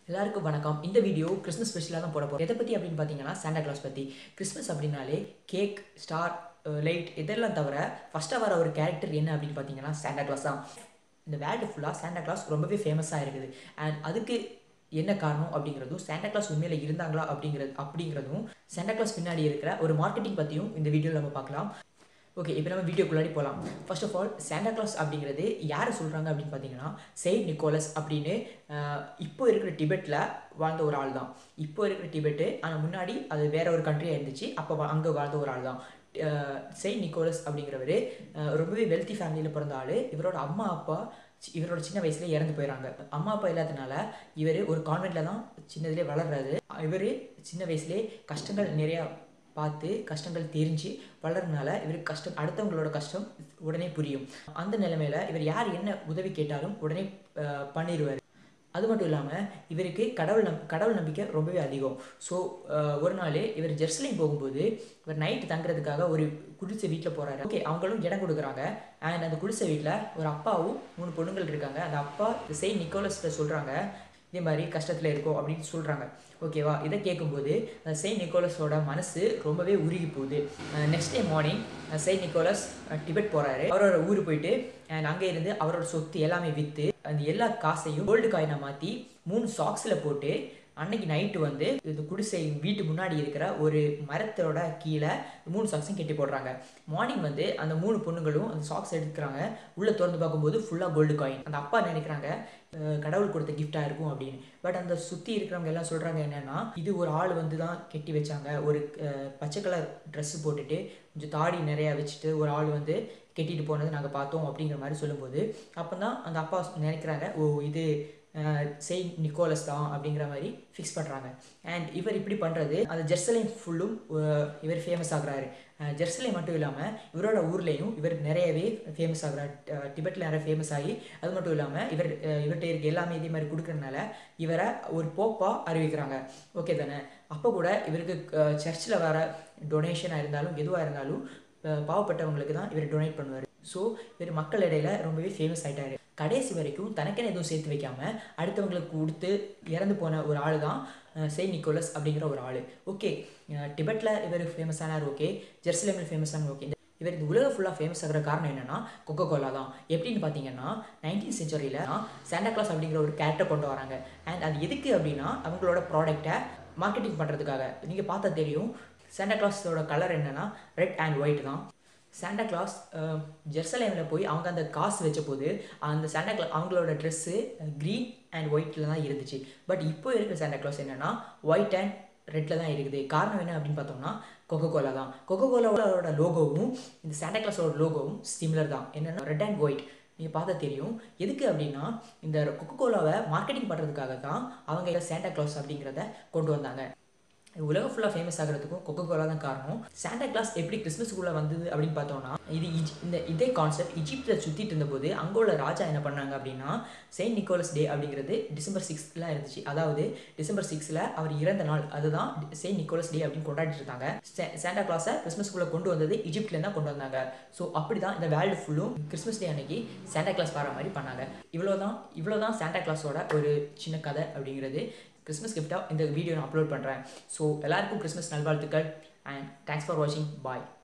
எல்லாருக்கும் வணக்கம் இந்த வீடியோ கிறிஸ்மஸ் ஸ்பெஷலாக தான் போட போகிறோம் எதை பற்றி அப்படின்னு பார்த்தீங்கன்னா சாண்டா கிளாஸ் பற்றி கிறிஸ்மஸ் அப்படின்னாலே கேக் ஸ்டார் லைட் இதெல்லாம் தவிர ஃபஸ்ட்டாக வர ஒரு கேரக்டர் என்ன அப்படின்னு பார்த்தீங்கன்னா சாண்டா கிளாஸ் தான் இந்த வேர்ல்டு ஃபுல்லாக சாண்டா கிளாஸ் ரொம்பவே ஃபேமஸாக இருக்குது அண்ட் அதுக்கு என்ன காரணம் அப்படிங்கிறதும் சாண்டா கிளாஸ் உண்மையில் இருந்தாங்களா அப்படிங்கிறது அப்படிங்கிறதும் சாண்டா கிளாஸ் பின்னாடி இருக்கிற ஒரு மார்க்கெட்டிங் பற்றியும் இந்த வீடியோவில் நம்ம பார்க்கலாம் ஓகே இப்போ நம்ம வீடியோக்குள்ளாடி போகலாம் first of all Santa Claus அப்படிங்கிறது யாரை சொல்கிறாங்க அப்படின்னு பார்த்தீங்கன்னா செயின்ட் நிக்கோலஸ் அப்படின்னு ஆஹ், இப்போ இருக்கிற டிபெட்டில் வாழ்ந்த ஒரு ஆள் தான் இப்போ இருக்கிற டிபெட்டு ஆனால் முன்னாடி அது வேற ஒரு கண்ட்ரியாக இருந்துச்சு அப்போ அங்கே வாழ்ந்த ஒரு ஆள் தான் செயின்ட் நிக்கோலஸ் அப்படிங்கிறவர் ரொம்பவே வெல்த்தி ஃபேமிலியில் பிறந்த ஆள் இவரோட அம்மா அப்பா சி- இவரோட சின்ன வயசுல இறந்து போயிடறாங்க அம்மா அப்பா இல்லாதனால இவர் ஒரு கான்வென்ட்ல தான் சின்னதுலேயே வளர்றாரு இவர் சின்ன வயசுலேயே கஷ்டங்கள் நிறையா பார்த்து கஷ்டங்கள் தெரிஞ்சு வளர்றதுனால இவருக்கு கஷ்டம் அடுத்தவங்களோட கஷ்டம் உடனே புரியும் அந்த நிலைமையில இவர் யார் என்ன உதவி கேட்டாலும் உடனே அஹ், பண்ணிடுவார் அது மட்டும் இல்லாமல் இவருக்கு கடவுள் நம் கடவுள் நம்பிக்கை ரொம்பவே அதிகம் ஸோ ஒரு நாள் இவர் ஜெருசலேம் போகும்போது இவர் நைட்டு தங்குறதுக்காக ஒரு குடிசை வீட்டில் போகிறாரு ஓகே அவங்களும் இடம் கொடுக்குறாங்க அண்ட் அந்த குடிசை வீட்டில் ஒரு அப்பாவும் மூணு பொண்ணுங்கள் இருக்காங்க அந்த அப்பா செய் நிக்கோலஸ்ட்ட சொல்கிறாங்க இதே மாதிரி கஷ்டத்தில் இருக்கோம் அப்படின்னு சொல்கிறாங்க ஓகேவா இதை கேட்கும்போது அந்த செயின்ட் நிக்கோலஸோட மனசு ரொம்பவே உருகி போகுது next day morning Saint Nicholas ah, Tibet போகிறாரு அவரோட ஊர் போயிட்டு அண்ட் அங்கே இருந்து அவரோட சொத்து எல்லாமே விற்று அந்த எல்லா காசையும் கோல்டு காயினை மாற்றி மூணு சாக்ஸில் போட்டு அன்னைக்கு நைட்டு வந்து இந்த குடிசை வீட்டு முன்னாடி இருக்கிற ஒரு மரத்தோட கீழே மூணு சாக்ஸையும் கட்டி போடுறாங்க மார்னிங் வந்து அந்த மூணு பொண்ணுங்களும் அந்த சாக்ஸ் எடுக்கிறாங்க உள்ளே திறந்து பார்க்கும்போது ஃபுல்லாக கோல்டு காயின் அந்த அப்பா நினைக்கிறாங்க அஹ், கடவுள் கொடுத்த கிஃப்டாக இருக்கும் அப்படின்னு பட் அந்த சுற்றி இருக்கிறவங்க எல்லாம் சொல்கிறாங்க என்னன்னா இது ஒரு ஆள் வந்து தான் கெட்டி வச்சாங்க ஒரு அஹ், பச்சை கலர் ட்ரெஸ் போட்டுட்டு கொஞ்சம் தாடி நிறையா வச்சுட்டு ஒரு ஆள் வந்து கெட்டிட்டு போனது நாங்கள் பார்த்தோம் அப்படிங்கிற மாதிரி சொல்லும்போது அப்போ தான் அந்த அப்பா நினைக்கிறாங்க ஓ இது செயின்ட் நிக்கோலஸ் தான் அப்படிங்கிற மாதிரி ஃபிக்ஸ் பண்ணுறாங்க அண்ட் இவர் இப்படி பண்ணுறது அந்த ஜெர்சலேம் ஃபுல்லும் இவர் ஃபேமஸ் ஆகுறாரு அஹ் ஜெருசலேம் மட்டும் இல்லாமல் இவரோட ஊர்லேயும் இவர் நிறையவே ஃபேமஸ் ஆகுறாரு டிபெட்டில் நிறைய ஃபேமஸ் ஆகி அது மட்டும் இல்லாமல் இவர் அஹ் இவர்கிட்ட இருக்க எல்லாமே இதே மாதிரி கொடுக்கறதுனால இவரை ஒரு போப்பாக அறிவிக்கிறாங்க ஓகே தானே அப்போ கூட இவருக்கு சர்ச்சில் வர டொனேஷனாக இருந்தாலும் எதுவாக இருந்தாலும் அஹ் பாவப்பட்டவங்களுக்கு தான் இவர் டொனேட் பண்ணுவார் ஸோ இவர் மக்கள் இடையில ரொம்பவே ஃபேமஸ் ஆயிட்டாரு கடைசி வரைக்கும் தனக்கென எதுவும் சேர்த்து வைக்காம அடுத்தவங்களுக்கு கொடுத்து இறந்து போன ஒரு ஆள் தான் செயின்ட் நிக்கோலஸ் அப்படிங்கிற ஒரு ஆள் ஓகே டிபெட்டில் இவர் ஃபேமஸ் ஆனார் ஓகே ஜெருசலேமில் ஃபேமஸ் ஆனார் ஓகே இவர் இந்த உலகம் ஃபுல்லாக ஃபேமஸ் ஆகிற காரணம் என்னன்னா கொக்கோ கோலா தான் எப்படின்னு பார்த்தீங்கன்னா நைன்டீன் செஞ்சுரியில் சாண்டா கிளாஸ் அப்படிங்கிற ஒரு கேரக்டர் கொண்டு வராங்க அண்ட் அது எதுக்கு அப்படின்னா அவங்களோட ப்ராடக்ட்டை மார்க்கெட்டிங் பண்ணுறதுக்காக நீங்கள் பார்த்தா தெரியும் சாண்டா கிளாஸோட கலர் என்னன்னா ரெட் அண்ட் ஒயிட் தான் சாண்டா கிளாஸ் ஜெருசலேமில் போய் அவங்க அந்த காசு வச்ச போது அந்த சாண்டா கிளா அவங்களோட ட்ரெஸ்ஸு க்ரீன் அண்ட் ஒயிட்டில் தான் இருந்துச்சு பட் இப்போ இருக்கிற சாண்டா கிளாஸ் என்னன்னா ஒயிட் அண்ட் ரெட்டில் தான் இருக்குது காரணம் என்ன அப்படின்னு பார்த்தோம்னா கொக்கோ கோலா தான் கொக்கோ கோலாவோட லோகோவும் இந்த சாண்டா கிளாஸோட லோகோவும் சிமிலர் தான் என்னென்னா ரெட் அண்ட் ஒயிட் நீங்கள் பார்த்தா தெரியும் எதுக்கு அப்படின்னா இந்த கொக்கோ கோலாவை மார்க்கெட்டிங் பண்ணுறதுக்காக தான் அவங்க சாண்டா கிளாஸ் அப்படிங்கிறத கொண்டு வந்தாங்க உலகம் ஃபுல்லாக ஃபேமஸ் ஆகிறதுக்கும் கொக்கோ கோலா தான் காரணம் சாண்டா கிளாஸ் எப்படி கிறிஸ்மஸுக்குள்ளே வந்தது அப்படின்னு பார்த்தோம்னா இது இஜ்- இந்த இதே கான்செப்ட் இஜிப்தில் சுற்றிட்டு இருந்தபோது அங்கே உள்ள ராஜா என்ன பண்ணாங்க அப்படின்னா செயின்ட் நிக்கோலஸ் டே அப்படிங்கிறது டிசம்பர் சிக்ஸ்த்தில் இருந்துச்சு அதாவது டிசம்பர் சிக்ஸில் அவர் இறந்த நாள் அதுதான் செயின்ட் நிக்கோலஸ் டே அப்படின்னு கொண்டாடிட்டு இருந்தாங்க சே- சாண்டா கிளாஸை கிறிஸ்மஸ்க்குள்ளே கொண்டு வந்தது இஜிப்ட்லேருந்து தான் கொண்டு வந்தாங்க ஸோ அப்படி தான் இந்த வேர்ல்டு ஃபுல்லும் கிறிஸ்மஸ் டே அன்னைக்கு சாண்டா கிளாஸ் வர மாதிரி பண்ணாங்க இவ்வளோ தான் இவ்வளோ தான் சாண்டா கிளாஸோட ஒரு சின்ன கதை அப்படிங்கிறது கிறிஸ்மஸ் கிஃப்டாக இந்த வீடியோ நான் அப்லோட் பண்ணுறேன் ஸோ எல்லாருக்கும் கிறிஸ்மஸ் நல்வாழ்த்துக்கள் அண்ட் தேங்க்ஸ் ஃபார் வாட்சிங் பாய்